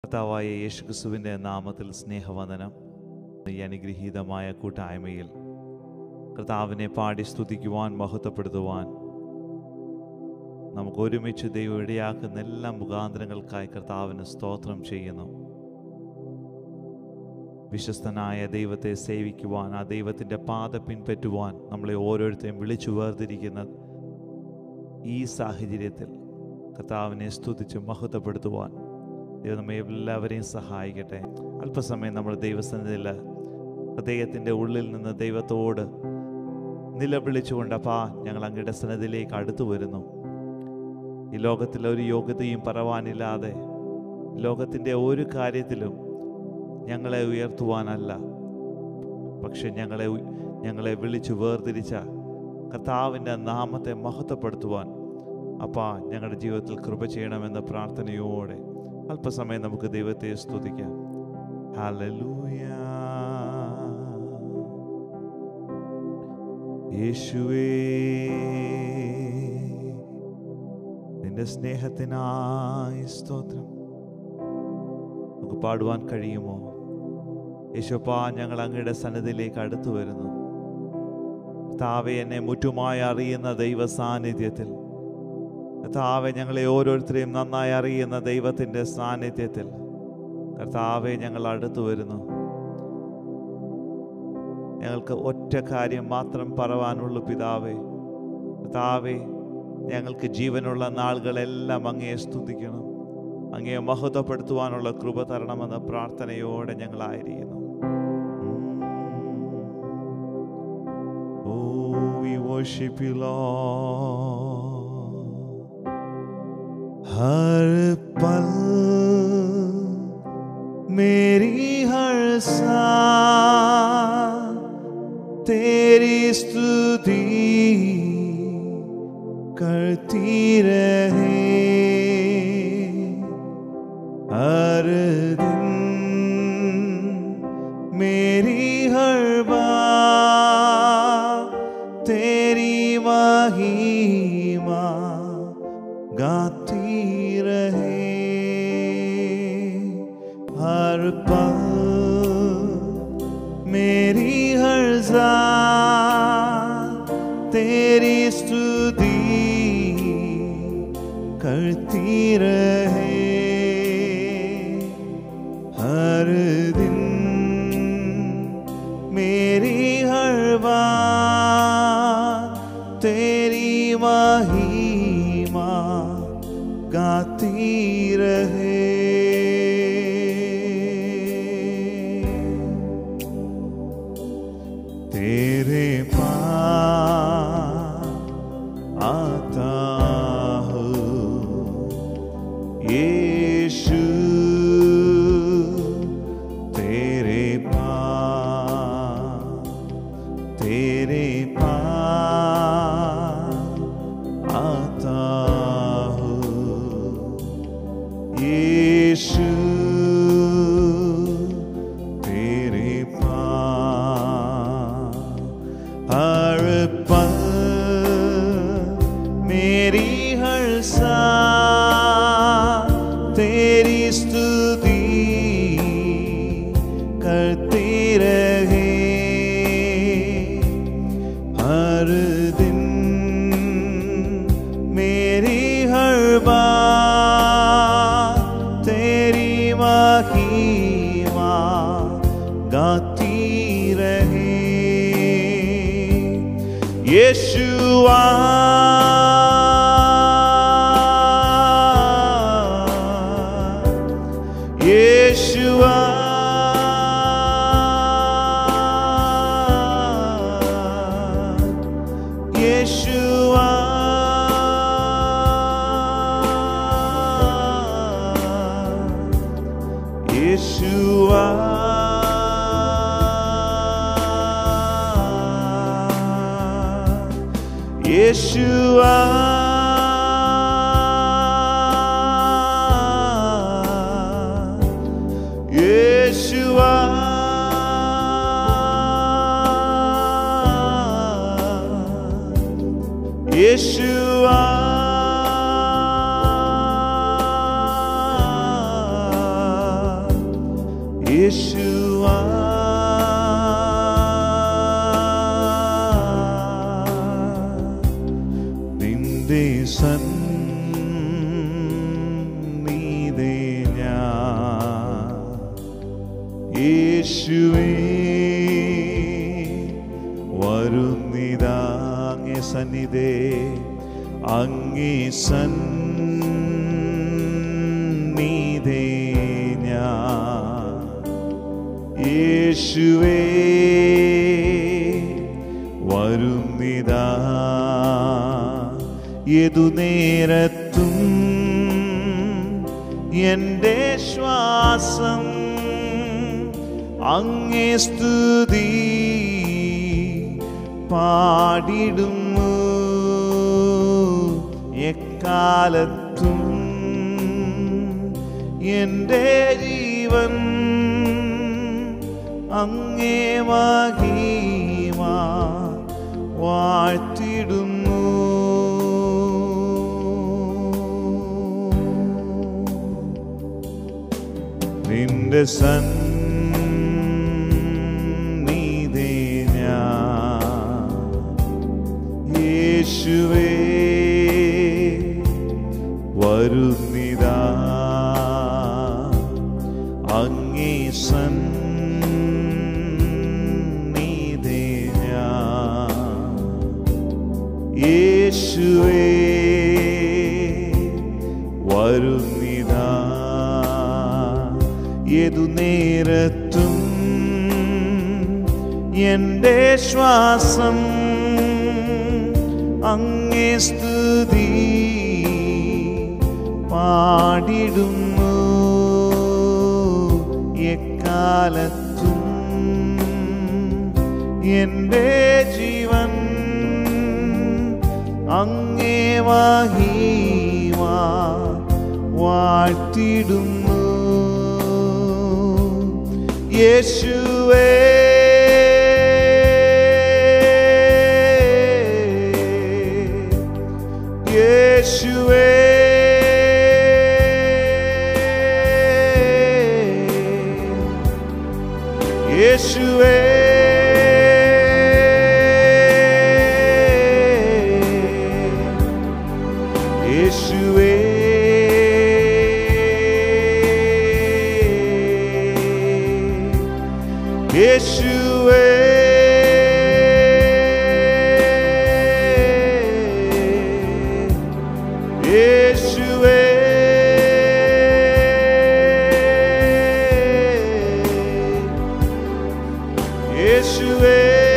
കർത്താവായ യേശുക്രിസ്തുവിൻ്റെ നാമത്തിൽ സ്നേഹവന്ദനം ഈ അനുഗ്രഹീതമായ കൂട്ടായ്മയിൽ കർത്താവിനെ പാടി സ്തുതിക്കുവാൻ മഹത്വപ്പെടുത്തുവാൻ നമുക്ക് ഒരുമിച്ച് ദൈവം ഇടയാക്കുന്ന എല്ലാ മുഖാന്തരങ്ങൾക്കായി കർത്താവിന് സ്തോത്രം ചെയ്യുന്നു വിശ്വസ്തനായ ദൈവത്തെ സേവിക്കുവാൻ ആ ദൈവത്തിൻ്റെ പാത പിൻപറ്റുവാൻ നമ്മളെ ഓരോരുത്തരെയും വിളിച്ചു വേർതിരിക്കുന്ന ഈ സാഹചര്യത്തിൽ കർത്താവിനെ സ്തുതിച്ച് മഹത്വപ്പെടുത്തുവാൻ ദൈവം നമ്മെ എല്ലാവരെയും സഹായിക്കട്ടെ അല്പസമയം നമ്മൾ ദൈവസന്നിധിയിൽ ഹൃദയത്തിൻ്റെ ഉള്ളിൽ നിന്ന് ദൈവത്തോട് നിലവിളിച്ചുകൊണ്ട് അപ്പാ ഞങ്ങൾ അങ്ങയുടെ സന്നിധിയിലേക്ക് അടുത്തു വരുന്നു ഈ ലോകത്തിൽ ഒരു യോഗ്യതയും പറവാനില്ലാതെ ലോകത്തിൻ്റെ ഒരു കാര്യത്തിലും ഞങ്ങളെ ഉയർത്തുവാനല്ല പക്ഷെ ഞങ്ങളെ ഉ- ഞങ്ങളെ വിളിച്ചു വേർതിരിച്ച കർത്താവിൻ്റെ നാമത്തെ മഹത്വപ്പെടുത്തുവാൻ അപ്പാ ഞങ്ങളുടെ ജീവിതത്തിൽ കൃപ ചെയ്യണമെന്ന പ്രാർത്ഥനയോടെ അല്പസമയം നമുക്ക് ദൈവത്തെ സ്തുതിക്കാം ഹല്ലേലൂയ യേശുവേ നിന്റെ സ്നേഹത്തിനായി സ്തോത്രം നമുക്ക് പാടുവാൻ കഴിയുമോ യേശുപ്പാ ഞങ്ങൾ അങ്ങയുടെ സന്നിധിയിലേക്ക് അടുത്തു വരുന്നു താവെ എന്നെ മുറ്റുമായി അറിയുന്ന ദൈവ സാന്നിധ്യത്തിൽ കർത്താവെ ഞങ്ങളെ ഓരോരുത്തരെയും നന്നായി അറിയുന്ന ദൈവത്തിൻ്റെ സാന്നിധ്യത്തിൽ കർത്താവെ ഞങ്ങൾ അടുത്തു വരുന്നു ഞങ്ങൾക്ക് ഒറ്റ കാര്യം മാത്രം പറവാനുള്ളൂ പിതാവേ കർത്താവെ ഞങ്ങൾക്ക് ജീവനുള്ള നാളുകളെല്ലാം അങ്ങയെ സ്തുതിക്കണം അങ്ങയെ മഹത്വപ്പെടുത്തുവാനുള്ള കൃപ തരണമെന്ന പ്രാർത്ഥനയോടെ ഞങ്ങളായിരിക്കുന്നു Oh, we worship you, Lord. हर पल मेरी हर सा तेरी स्तुति करती रहे हर दिन मेरी हर बात तेरी महिमा गाती रहे हर पल मेरी हर जात तेरी स्तुति करती रहे हर दिन मेरी हर बात तेरी महिमा गाती रहे तेरे पास आता हूँ यीशु तेरे पास तेरे पास आता हूँ यीशु तेरे पास हर पल मेरी हर सा तेरी स्तुति करते रहे हर दिन मेरी हर बात तेरी महिमा गाती रहे यीशुआ यीशुआ यीशुआ यीशुआ यीशुआ यीशुआ यीशुआ യേശുവാ നിന്റെ സന്നിധി ഞാൻ യേശുവേ വരുന്നിതാ അങ്ങേ സന്നിധേ അങ്ങേ സന്നിധേ ഞാൻ യേശുവേ വരുന്നിതാ ഏതു നേരത്തും എൻ്റെ ശ്വാസം അങ്ങേ സ്തുതി പാടിടുന്നു എക്കാലത്തും എൻ്റെ ജീവൻ അങ്ങേ മഹിമ വാഴ്ത്തിടുന്നു നിന്റെ സന്നിധി ഞാൻ യേശുവേ വരുന്നിതാ അങ്ങേ സന്നിധി ഞാൻ യേശുവേ വരുന്നിതാ ഏതു നേരത്തും എൻ്റെ ശ്വാസം അങ്ങേ സ്തുതി പാടിടുന്നു എക്കാലത്തും എൻ്റെ ജീവൻ അങ്ങേ മഹിമ വാഴ്ത്തിടുന്നു യേശുവേ യേശുവേ യേശുവേ യേശുവേ യേശുവേ യേശുവേ യേശുവേ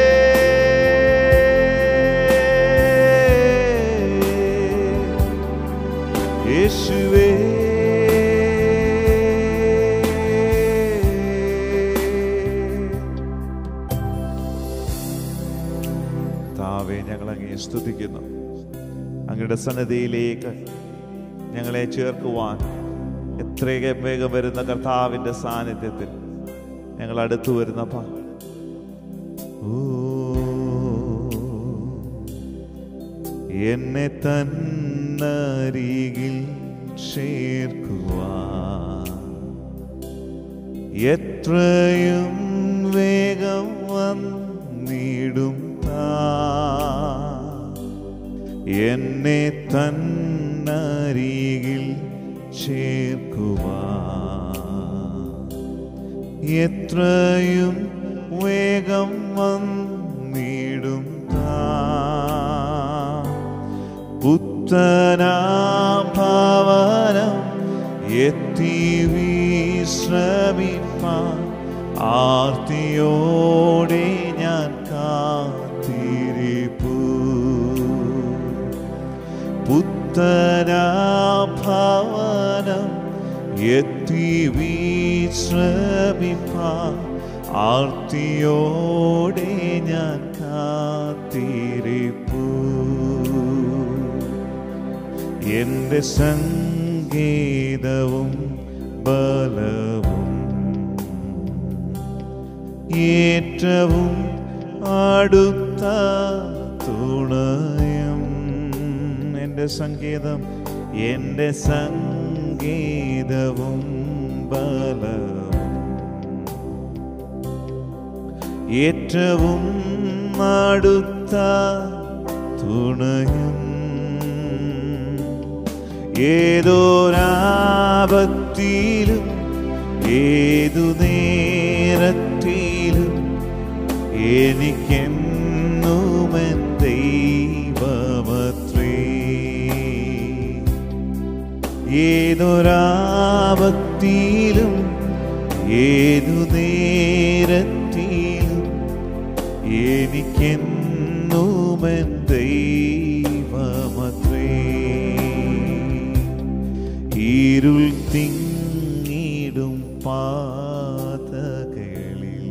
യേശുവേ താവേ ഞങ്ങൾ അങ്ങേ സ്തുതിക്കുന്നു അങ്ങയുടെ സന്നദ്ധയിലേക്ക് ഞങ്ങളെ ചേർക്കുവാൻ എത്രയും വേഗം വരുന്ന കർത്താവിൻ്റെ സാന്നിധ്യത്തിൽ ഞങ്ങൾ അടുത്തു വരുന്നപ്പ ഓ എന്നെ തന്നരികിൽ ചേർക്കുവാൻ എത്രയും വേഗം വന്നിടും താ എന്നെ തന്നരികിൽ ചേർക്കുവാൻ എത്രയും വേഗം വന്നിടും താ പുത്തനാഭവനം എത്തി വിശ്രമിപ്പാൻ ആർത്തിയോടെ ഞാൻ കാത്തിരിപ്പു പുത്തനാഭവനം എത്തി വിശ്രമിപ്പാൻ ആർത്തിയോടെ ഞാൻ കാത്തിരിപ്പു എന്റെ സംഗീതവും ബലവും ഏറ്റവും അടുത്ത തുണയം എൻ്റെ സംഗീതം എൻ്റെ സംഗീതവും ബലവും ഏറ്റവും അടുത്ത തുണയും ഏതോരാപത്തിലും ഏതു നേരത്തിലും എനിക്കെന്നുമെൻ ദൈവമത്രേ ഏതൊരാപത്തിലും ഏതു നേരത്തിലും എനിക്കെന്നുമെൻ ദൈവമത്രേ ഇരുൾ തിങ്ങിടും പാതകളിൽ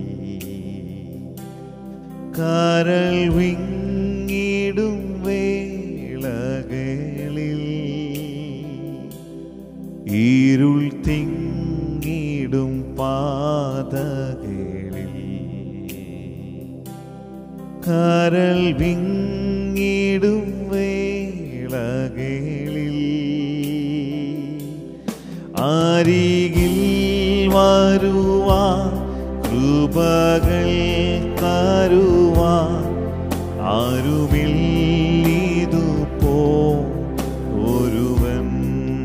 കരൾ വിങ്ങിടും വേളകളിൽ ഇരുൾ തിങ്ങിടും പാതകളിൽ കരൾ വിങ്ങിടും വേളകളിൽ അരികിൽ വരുവാ കൃപകൾ തരുവാ ആരുമില്ലിതു പോ ഒരുവൻ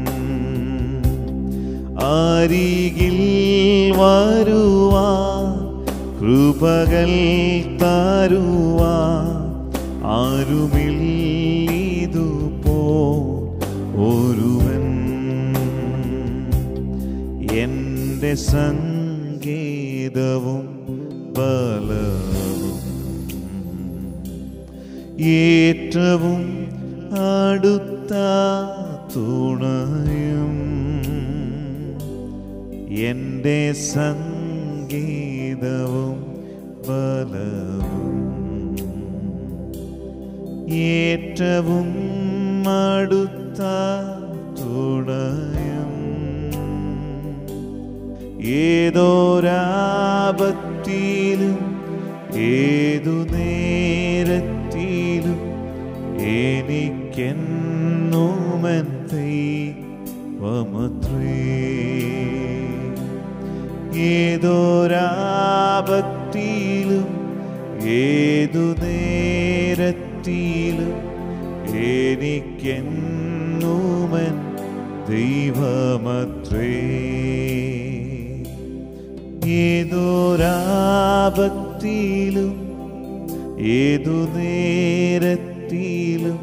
അരികിൽ വരുവാ കൃപകൾ തരുവാ ആരുമില്ലിതു പോ ഒരുവൻ എൻ്റെ സംഗീതവും ബലവും ഏറ്റവും അടുത്ത തുണയും എൻ്റെ സംഗീതവും ബലവും ഏറ്റവും അടുത്ത തുണയും ഏതോരാപത്തിലും ഏതു നേരത്തിലും എനിക്കെന്നുമൻ ദൈവമത്രേ ഏതോരാപത്തിലും ഏതു നേരത്തിലും എനിക്കെന്നുമൻ ദൈവമത്രേ ഏതോരാപത്തിലും ഏതു നേരത്തിലും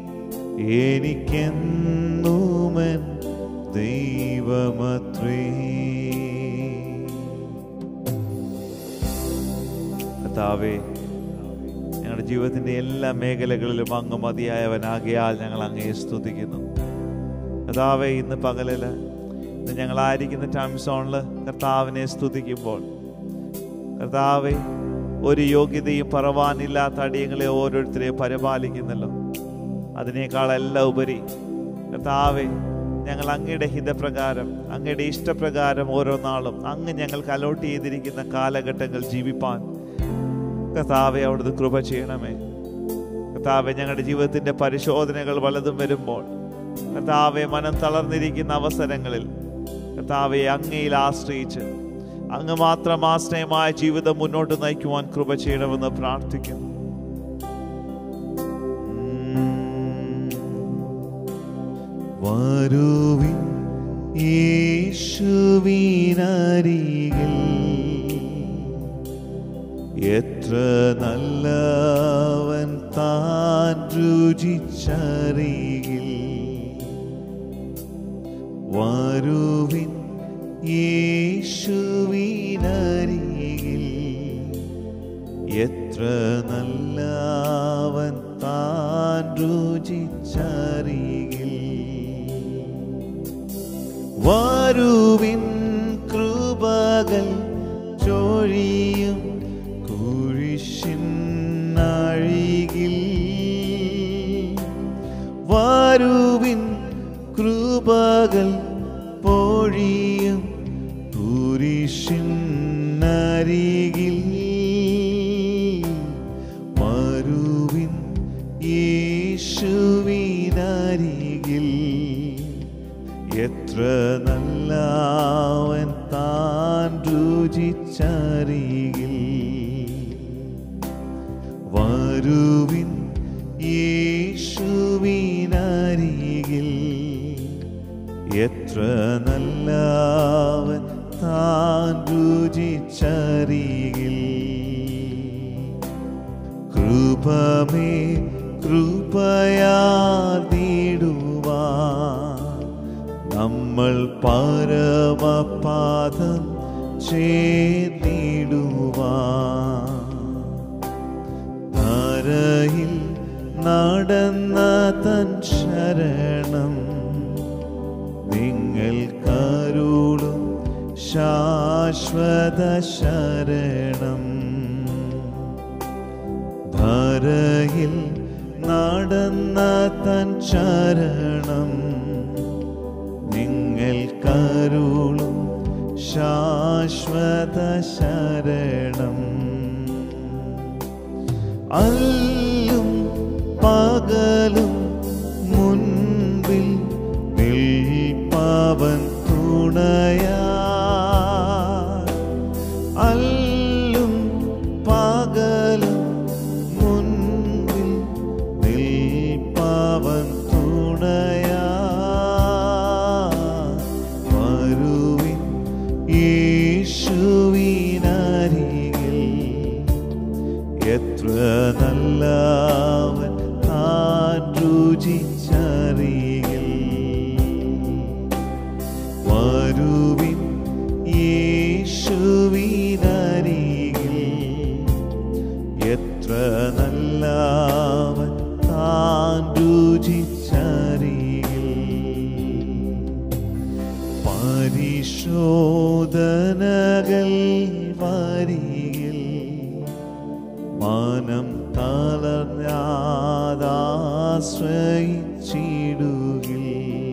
എനിക്കെന്നുമൻ ദൈവമത്രേ കർത്താവേ ഞങ്ങളുടെ ജീവിതത്തിന്റെ എല്ലാ മേഖലകളിലും അങ്ങ് മതിയായവനാകിയാൽ ഞങ്ങൾ അങ്ങയെ സ്തുതിക്കുന്നു കർത്താവെ ഇന്ന് പകലില് ഇന്ന് ഞങ്ങളായിരിക്കുന്ന ടൈം സോണിൽ കർത്താവിനെ സ്തുതിക്കുമ്പോൾ കർത്താവെ ഒരു യോഗ്യതയും പറവാനില്ലാത്ത അടിയങ്ങളെ ഓരോരുത്തരെയും പരിപാലിക്കുന്നല്ലോ അതിനേക്കാളെല്ലാം ഉപരി കർത്താവെ ഞങ്ങൾ അങ്ങയുടെ ഹിതപ്രകാരം അങ്ങയുടെ ഇഷ്ടപ്രകാരം ഓരോ നാളും അങ്ങ് ഞങ്ങൾക്ക് അലോട്ട് ചെയ്തിരിക്കുന്ന കാലഘട്ടങ്ങൾ ജീവിപ്പാൻ കർത്താവെ അവിടുന്ന് കൃപ ചെയ്യണമേ കർത്താവെ ഞങ്ങളുടെ ജീവിതത്തിന്റെ പരിശോധനകൾ വലതും വരുമ്പോൾ കർത്താവെ മനം തളർന്നിരിക്കുന്ന അവസരങ്ങളിൽ കർത്താവെ അങ്ങയിൽ ആശ്രയിച്ച് അങ്ങ് മാത്രം ആശ്രയമായ ജീവിതം മുന്നോട്ട് നയിക്കുവാൻ കൃപ ചെയ്യണമെന്ന് പ്രാർത്ഥിക്കുന്നു വരുവിൻ യേശുവിനരികിൽ എത്ര നല്ലവൻ താൻ രുചിച്ചറികിൽ വരുവിൻ യേശുവിനരികിൽ എത്ര നല്ലവൻ താൻ രുചിച്ചറികിൽ വരുവിൻ കൃപകൾ ചൊഴിയും കുരിശിൻ അഴികിൽ വരുവിൻ കൃപകൾ പൊഴിയും കുരിശിൻ അരികിൽ വരുവിൻ യേശുവിനരികിൽ എത്ര നല്ലവൻ താൻ രുചിച്ചറികിൽ വരുവിൻ യേശുവിനരികിൽ എത്ര നല്ലവൻ താൻ രുചിച്ചരികിൽ കൃപമേ കൃപയാർന്നിടുവാൻ നമ്മൾ പരമപാദം ചേർന്നിടുവാൻ ധരയിൽ നടന്ന തൻ ശരണം നിങ്ങൾ കരുളും ശാശ്വത ശരണം ധരയിൽ നടന്ന തൻ ശരണം നിങ്ങൾ കരുളും ശാശ്വത ശരണം അല്ലും പകലും മുൻപിൽ നിൽപ്പവൻ തുണയാ അല്ലും പകലും മുൻപിൽ നിൽപ്പവൻ തുണയാ വരുവിൻ യേശുവിനരികിൽ എത്ര നല്ലവൻ താൻ രുചിച്ചറിയിൽ വരുവിൻ യേശുവിനരികിൽ എത്ര നല്ലവൻ താൻ രുചിച്ചറിയിൽ പരിശോധനകൾ വരികിൽ മനം തളർന്നാതാശ്രയിച്ചിടുകിൽ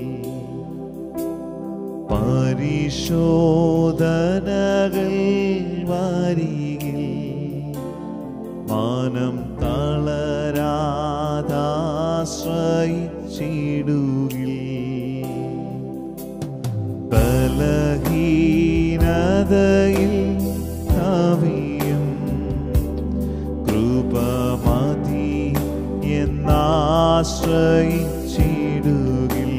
പരിശോധനകൾ വരികിൽ മനം തളരാതാശ്രയിച്ചിടുകിൽ ബലഹീനതയിൽ കവിയും കൃപമതി എന്നാശ്രയിച്ചിടുകിൽ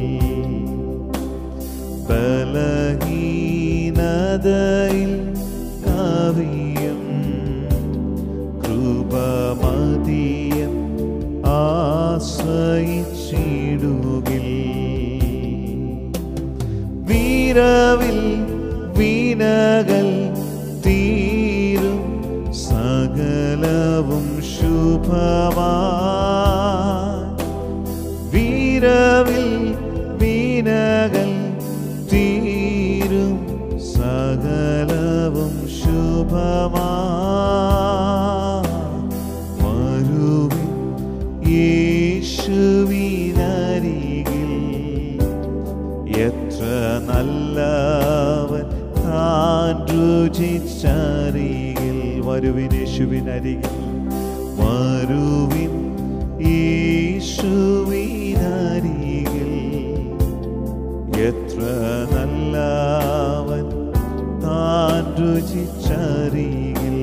ബലഹീനതയിൽ കവിയും കൃപമതിയൻ ആശ്രയിച്ചിടുകിൽ വീരവിൽ വീണകൾ തീരും സകലവും ശുഭമാ വീരവിൽ വീണകൾ തീരും സകലവും ശുഭമാ വരുവിൻ യേശുവിനരികിൽ എത്ര നല്ലവൻ താൻ രുചിച്ചറിയിൽ വരുവിൻ യേശുവിനരികിൽ വരുവിൻ യേശുവിനരികിൽ എത്ര നല്ലവൻ താൻ രുചിച്ചറിയിൽ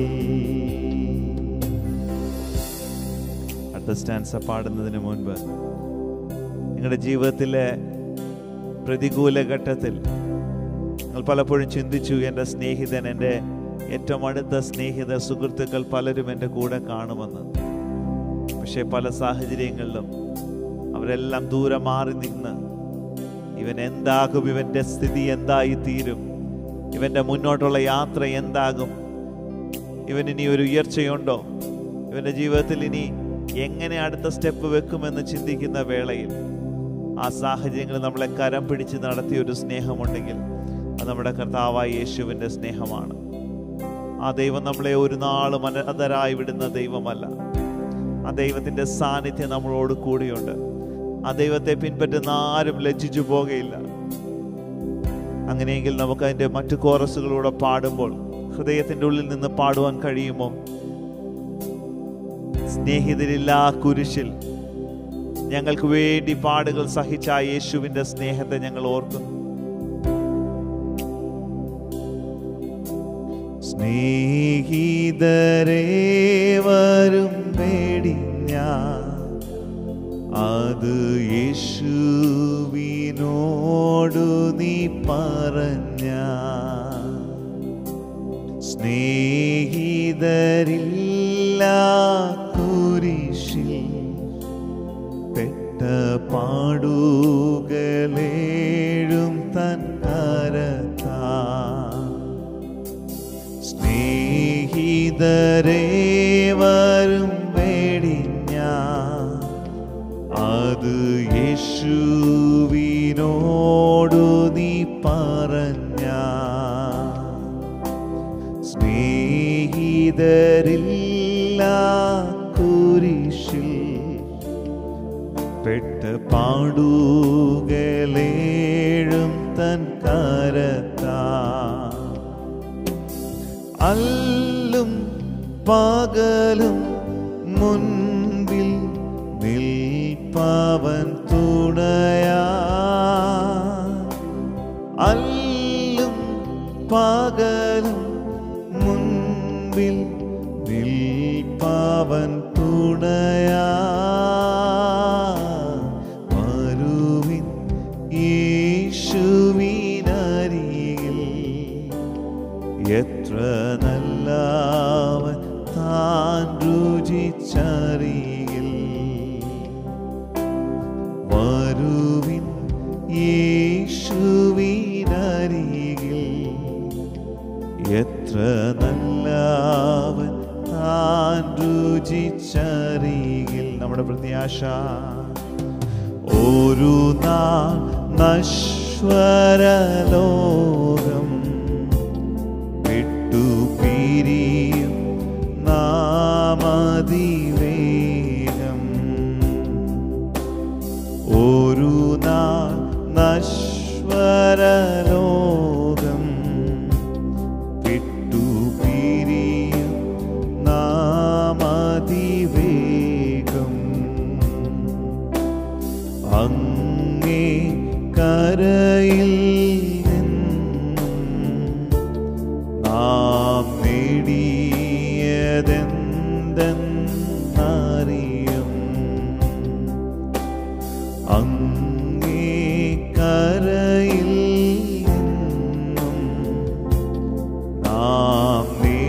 അടുത്ത സ്റ്റാൻസ പാടുന്നതിന് മുൻപ് നിങ്ങളുടെ ജീവിതത്തിലെ പ്രതികൂല ഘട്ടത്തിൽ നിങ്ങൾ പലപ്പോഴും ചിന്തിച്ചു എൻ്റെ സ്നേഹിതൻ എൻ്റെ ഏറ്റവും അടുത്ത സ്നേഹിത സുഹൃത്തുക്കൾ പലരും എൻ്റെ കൂടെ കാണുമെന്ന് പക്ഷേ പല സാഹചര്യങ്ങളിലും അവരെല്ലാം ദൂരെ മാറി നിന്ന് ഇവൻ എന്താകും ഇവൻ്റെ സ്ഥിതി എന്തായി തീരും ഇവൻ്റെ മുന്നോട്ടുള്ള യാത്ര എന്താകും ഇവൻ ഇനി ഒരു ഉയർച്ചയുണ്ടോ ഇവൻ്റെ ജീവിതത്തിൽ ഇനി എങ്ങനെ അടുത്ത സ്റ്റെപ്പ് വെക്കുമെന്ന് ചിന്തിക്കുന്ന വേളയിൽ ആ സാഹചര്യങ്ങൾ നമ്മളെ കരം പിടിച്ച് നടത്തിയ ഒരു സ്നേഹമുണ്ടെങ്കിൽ അത് നമ്മുടെ കർത്താവായ യേശുവിൻ്റെ സ്നേഹമാണ് ആ ദൈവം നമ്മളെ ഒരു നാളും അനന്തരായി വിടുന്ന ദൈവമല്ല ആ ദൈവത്തിൻ്റെ സാന്നിധ്യം നമ്മളോട് കൂടിയുണ്ട് ആ ദൈവത്തെ പിൻപറ്റുന്ന ആരും ലജ്ജിച്ചു പോകുകയില്ല അങ്ങനെയെങ്കിൽ നമുക്ക് അതിൻ്റെ മറ്റു കോറസുകളൂടെ പാടുമ്പോൾ ഹൃദയത്തിൻ്റെ ഉള്ളിൽ നിന്ന് പാടുവാൻ കഴിയുമോ സ്നേഹിതരില്ലാ കുരിശിൽ ഞങ്ങൾക്ക് വേണ്ടി പാടുകൾ സഹിച്ച ആ യേശുവിന്റെ സ്നേഹത്തെ ഞങ്ങൾ ഓർക്കുന്നു സ്നേഹിതരേ വരും പേടിപ്പീൻ സ്നേഹിതരില്ല കുരിശിൽ പെട്ട പാടുകളേഴും തൻ കരത്താ സ്നേഹിതരേ വരും വേടിഞ്ഞ അത് യേശുവിനോടു നീ പറഞ്ഞ സ്നേഹിതരില്ല കുരിശിൽ പെട്ട പാടുകളേഴും തൻ കരത്താ അല്ലും പകലും മുൻപിൽ നിൽപ്പവൻ തുണയാ അല്ലും പകലും മുൻപിൽ നിൽപ്പവൻ തുണയാ വരുവിൻ യേശുവിനരികിൽ എത്ര നല്ലവൻ താൻ രുചിച്ചറിയിൽ വരുവിൻ യേശുവിനരികിൽ എത്ര നല്ലവൻ താൻ രുചിച്ചറിയിൽ നമ്മുടെ പ്രത്യാശ ഒരു നാൾ നശ്വരലോകം വിട്ടു പിരിയും നാമതിവേഗം ഒരു നാൾ നശ്വരലോകം വിട്ടു പിരിയും നാമതിവേഗം അങ്ങേ കരയിൽ നിന്നും നാം നേടിയതെന്തെന്നറിയും അങ്ങേ കരയിൽ നിന്നും നാം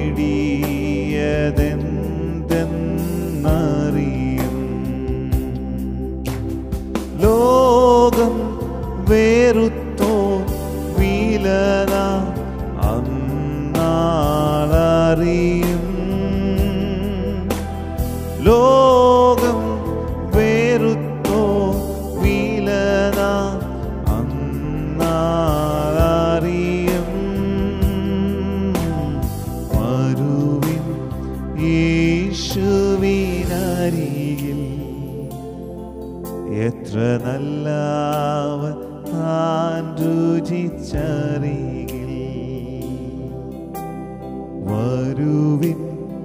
നേടിയതെന്തെന്നറിയും ലോകം വേറുത്തോ വിലന അന്നാളറിയും ലോകം വേറുത്തോ വിലന അന്നാളറിയും വരുവിൻ യേശുവിനരികിൽ എത്ര നല്ലവൻ താൻ രുചിച്ചറികിൽ വരുവിൻ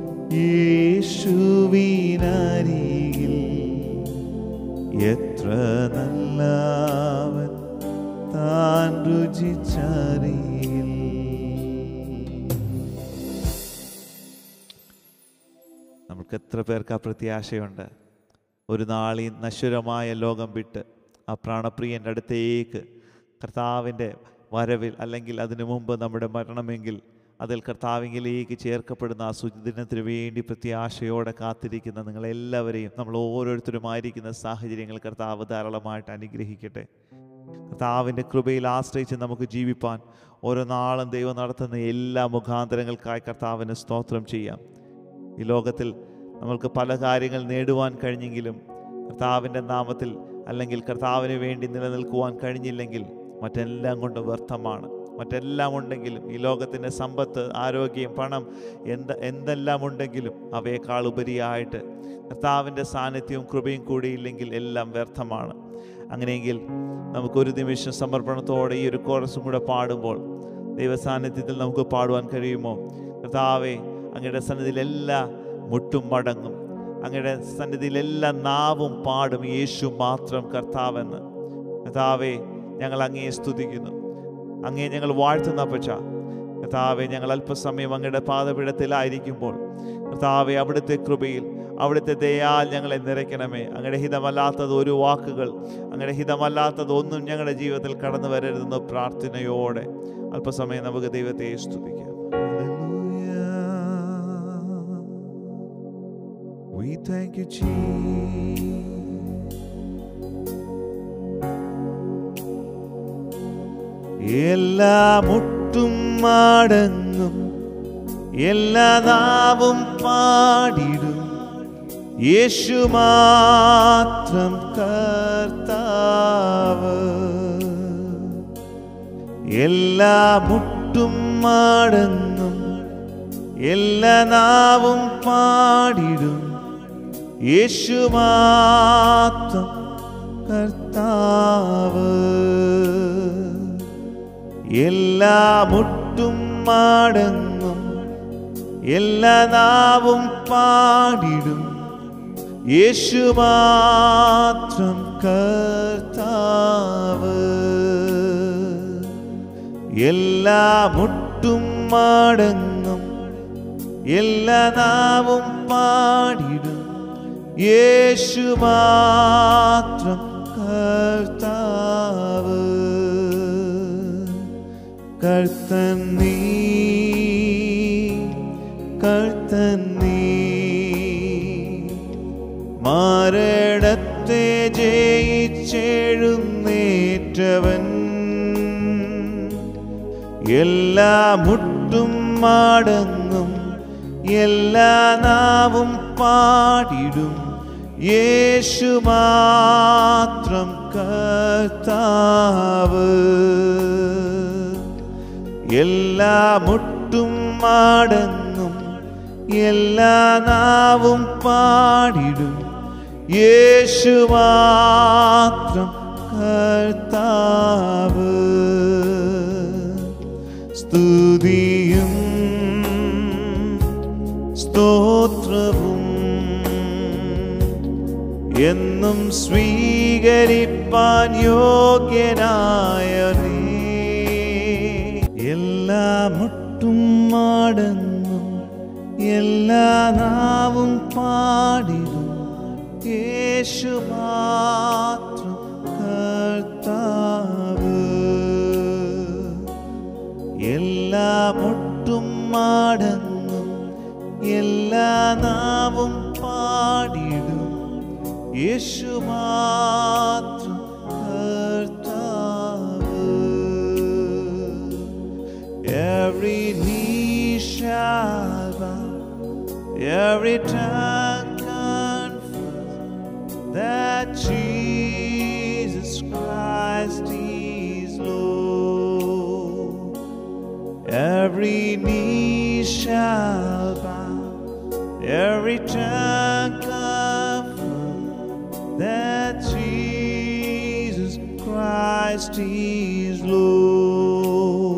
യേശുവിനരികിൽ എത്ര നല്ലവൻ താൻ രുചിച്ചറികിൽ നമുക്ക് എത്ര പേർക്ക് ആ പ്രത്യാശയുണ്ട് ഒരു നാളീ നശ്വരമായ ലോകം വിട്ട് ആ പ്രാണപ്രിയൻ്റെ അടുത്തേക്ക് കർത്താവിൻ്റെ വരവിൽ അല്ലെങ്കിൽ അതിനു മുമ്പ് നമ്മുടെ മരണമെങ്കിൽ അതിൽ കർത്താവിങ്കിലേക്ക് ചേർക്കപ്പെടുന്ന ആ സുദിനത്തിന് വേണ്ടി പ്രത്യാശയോടെ കാത്തിരിക്കുന്ന നിങ്ങളെല്ലാവരെയും നമ്മൾ ഓരോരുത്തരുമായിരിക്കുന്ന സാഹചര്യങ്ങൾ കർത്താവ് ധാരാളമായിട്ട് അനുഗ്രഹിക്കട്ടെ കർത്താവിൻ്റെ കൃപയിൽ ആശ്രയിച്ച് നമുക്ക് ജീവിപ്പാൻ ഓരോ നാളും ദൈവം നടത്തുന്ന എല്ലാ മുഖാന്തരങ്ങൾക്കായി കർത്താവിന് സ്തോത്രം ചെയ്യാം ഈ ലോകത്തിൽ നമ്മൾക്ക് പല കാര്യങ്ങൾ നേടുവാൻ കഴിഞ്ഞെങ്കിലും കർത്താവിൻ്റെ നാമത്തിൽ അല്ലെങ്കിൽ കർത്താവിന് വേണ്ടി നിലനിൽക്കുവാൻ കഴിഞ്ഞില്ലെങ്കിൽ മറ്റെല്ലാം കൊണ്ട് വ്യർത്ഥമാണ് മറ്റെല്ലാം ഉണ്ടെങ്കിലും ഈ ലോകത്തിൻ്റെ സമ്പത്ത് ആരോഗ്യം പണം എന്ത് എന്തെല്ലാം ഉണ്ടെങ്കിലും അവയേക്കാൾ ഉപരിയായിട്ട് കർത്താവിൻ്റെ സാന്നിധ്യവും കൃപയും കൂടിയില്ലെങ്കിൽ എല്ലാം വ്യർത്ഥമാണ് അങ്ങനെയെങ്കിൽ നമുക്കൊരു നിമിഷം സമർപ്പണത്തോടെ ഈ ഒരു കോറസും കൂടെ പാടുമ്പോൾ ദൈവസാന്നിധ്യത്തിൽ നമുക്ക് പാടുവാൻ കഴിയുമോ കർത്താവെ അങ്ങയുടെ സന്നിധിയിൽ എല്ലാ മുട്ടും മടങ്ങും അങ്ങയുടെ സന്നിധിയിൽ എല്ലാ നാവും പാടും യേശു മാത്രം കർത്താവെന്ന് കർത്താവെ ഞങ്ങൾ അങ്ങയെ സ്തുതിക്കുന്നു അങ്ങയെ ഞങ്ങൾ വാഴ്ത്തുന്ന പച്ച കർത്താവെ ഞങ്ങൾ അല്പസമയം അങ്ങയുടെ പാദപീഠത്തിലായിരിക്കുമ്പോൾ കർത്താവെ അവിടുത്തെ കൃപയിൽ അവിടുത്തെ ദയാൽ ഞങ്ങളെ നിറയ്ക്കണമേ അങ്ങയുടെ ഹിതമല്ലാത്തത് ഒരു വാക്കുകൾ അങ്ങയുടെ ഹിതമല്ലാത്തത് ഒന്നും ഞങ്ങളുടെ ജീവിതത്തിൽ കടന്നു വരരുതെന്ന് പ്രാർത്ഥനയോടെ അല്പസമയം നമുക്ക് ദൈവത്തെ സ്തുതിക്കാം hallelujah We thank you, Jesus. എല്ലാ മുട്ടും മടങ്ങും എല്ലാ നാവും പാടിടും യേശു മാത്രം കർത്താവ് എല്ലാ മുട്ടും മടങ്ങും എല്ലാ നാവും പാടിടും യേശു മാത്രം കർത്താവ് എല്ലാ മുട്ടും മടങ്ങും എല്ലാ നാവും പാടിടും യേശു മാത്രം കർത്താവ് എല്ലാ മുട്ടും മടങ്ങും എല്ലാ നാവും പാടിടും യേശു മാത്രം കർത്താവ് കർത്തൻ നീ കർത്തൻ നീ മരണത്തെ ജയിച്ചെഴുന്നേറ്റവൻ എല്ലാ മുട്ടും മടങ്ങും എല്ലാ നാവും പാടിടും യേശു മാത്രം കർത്താവ് എല്ലാ മുട്ടും മടങ്ങും എല്ലാ നാവും പാടിടും യേശു മാത്രം കർത്താവ് സ്തുതിയും സ്തോത്രവും എന്നും സ്വീകരിപ്പാൻ യോഗ്യനായ നീ എല്ലാ മുട്ടും മടങ്ങും എല്ലാ നാവും പാടിടും യേശു മാത്രം കർത്താവ് എല്ലാ മുട്ടും മടങ്ങും എല്ലാ നാവും പാടിടും യേശു മാത്രം കർത്താവ് Every knee shall bow, every tongue confess that Jesus Christ is Lord. Every knee shall bow, every tongue confess that Jesus Christ is Lord.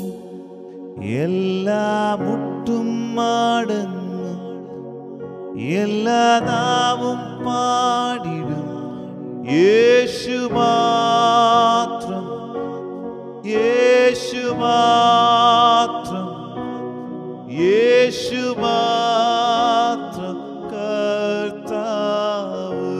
എല്ലാ മുട്ടും മടങ്ങും എല്ലാ നാവും പാടിടും യേശു മാത്രം യേശു മാത്രം യേശു മാത്രം കർത്താവ്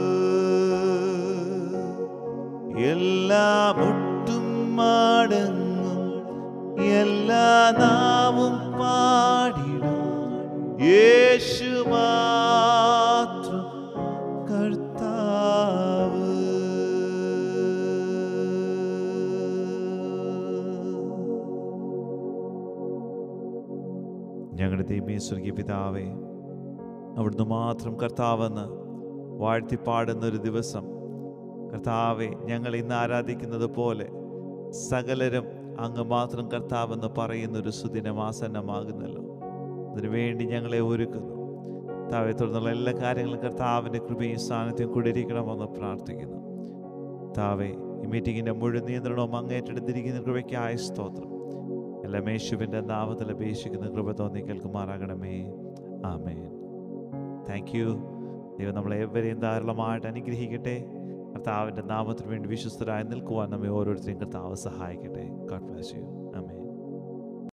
എല്ലാ മുട്ടും മടങ്ങും എല്ലാ നാവും പാടിടും യേശു മാത്രം കർത്താവ് ഞങ്ങളുടെ ദൈവമേ സ്വർഗീയ പിതാവേ അവിടുന്ന് മാത്രം കർത്താവെന്ന് വാഴ്ത്തിപ്പാടുന്ന ഒരു ദിവസം കർത്താവെ ഞങ്ങൾ ഇന്ന് ആരാധിക്കുന്നത് പോലെ സകലരും അങ്ങ് മാത്രം കർത്താവെന്ന് പറയുന്ന ഒരു സുദിനം ആസന്നമാകുന്നല്ലോ അതിനുവേണ്ടി ഞങ്ങളെ ഒരുക്കുന്നു കർത്താവെ തുടർന്നുള്ള എല്ലാ കാര്യങ്ങളും കർത്താവിൻ്റെ കൃപയും സാന്നിധ്യം കൂടിയിരിക്കണമെന്ന് പ്രാർത്ഥിക്കുന്നു കർത്താവെ ഈ മീറ്റിങ്ങിൻ്റെ മുഴുവൻ നിയന്ത്രണവും അങ്ങേറ്റെടുത്തിരിക്കുന്ന കൃപയ്ക്കായ സ്തോത്രം എല്ലാം യേശുവിൻ്റെ നാമത്തിൽ അപേക്ഷിക്കുന്ന കൃപ തോന്നി കേൾക്കുമാറാകണമേ ആമേൻ താങ്ക് യു ദൈവം നമ്മളെ എവരെയും ധാരാളമായിട്ട് അനുഗ്രഹിക്കട്ടെ കർത്താവിൻ്റെ നാമത്തിന് വേണ്ടി വിശ്വസ്തരായി നിൽക്കുവാൻ നമ്മെ ഓരോരുത്തരെയും കർത്താവ് സഹായിക്കട്ടെ ഗോഡ് ബ്ലസ് യു